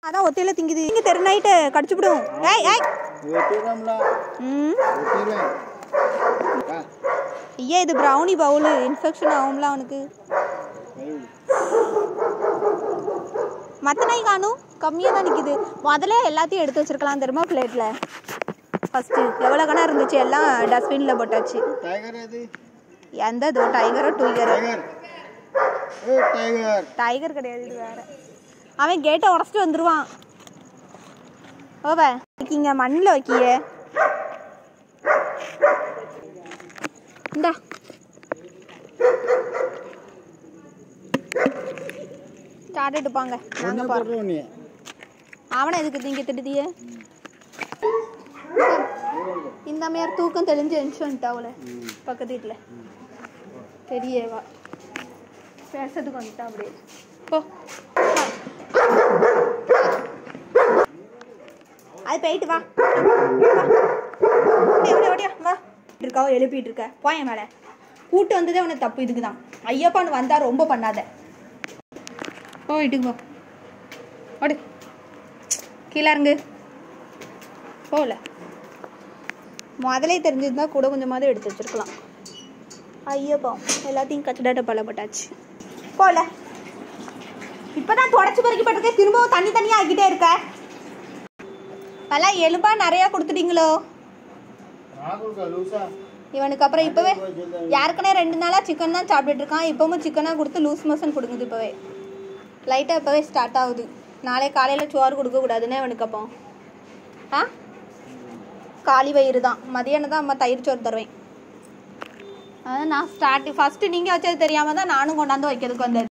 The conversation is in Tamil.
அதான் ஒத்தையில திங்குது இங்க தெரு நைட்டு கடிச்சு விடும் ஏய் ஏய் வெட்டிடுறோம்ல ம் வெட்டிடுறேன் ஆ ஐயா இது ப்ரௌனி பவுலு இன்ஃபெக்ஷன் ஆகும்ல அவனுக்கு கைவிடு மற்ற நாய் காணும் கம்மியாக தான் நிற்கிது முதல்ல எல்லாத்தையும் எடுத்து வச்சிருக்கலாம் தெரியுமா பிளேட்டில் ஃபஸ்ட்டு எவ்வளோ கணம் இருந்துச்சு எல்லாம் டஸ்ட்பினில் போட்டாச்சு டைகர் எது எந்த இதோ டைகரோ டூகரோ டைகர் ஏ டைகர் டைகர் கிடையாது இது வேற அவன் கேட்டை உடச்சிட்டு வந்துடுவான் ஓவ வைக்கிங்க மண்ணில் வைக்கிய இந்தா சாப்பிட்டுட்டு போங்க நாங்கள் ஒன்று போகிறோம் போடுறோம் நீ அவனை எதுக்கு திங்க திட்டுதிய இந்த மாதிரி தூக்கம் தெளிஞ்சு எழுந்துச்சு வந்துட்டா அவளை பக்கத்து வீட்டில் பெரியவா பேசுறதுக்கு வந்துட்டா அப்படியே போ அது போயிட்டு வா வா. ஓடியா ஓடியா ஓடியா வா இருக்காவோ எழுப்பிட்டு இருக்க போயன் மேலே கூட்டு வந்ததே உனக்கு தப்பு இதுக்கு தான் ஐயப்பான்னு வந்தா ரொம்ப பண்ணாத போ வீட்டுக்கு போ ஓடு கீழே இறங்கு போகல முதலே தெரிஞ்சிருந்தா கூட கொஞ்சமாவது எடுத்து வச்சிருக்கலாம் ஐயப்பா எல்லாத்தையும் கச்சடாட்ட பலப்பட்டாச்சு போகல இப்பதான் தொடச்சி பறக்கி பட்டிருக்க திரும்பவும் தண்ணி தண்ணியா ஆக்கிட்டே இருக்க பல எலும்பா நிறைய கொடுத்துட்டீங்களோ ராகுல்கா லூசா இவனுக்கு அப்புறம் இப்பவே யாருக்குனே ரெண்டு நாளா சிக்கன் தான் சாப்பிட்டுட்டு இருக்கான் இப்பவும் சிக்கனா கொடுத்து லூஸ் மோஷன் கொடுக்குது இப்பவே லைட்டா இப்பவே ஸ்டார்ட் ஆகுது நாளை காலையில சோறு கொடுக்க கூடாதுன்னு இவனுக்கு அப்போ ஆ காலி வயிறு தான் மதியானம் தான் அம்மா தயிர் சோறு தருவேன் அதான் நான் ஸ்டார்ட் ஃபர்ஸ்ட் நீங்க வச்சது தெரியாம தான் நானும் கொண்டாந்து வைக்கிறதுக்கு வந்தது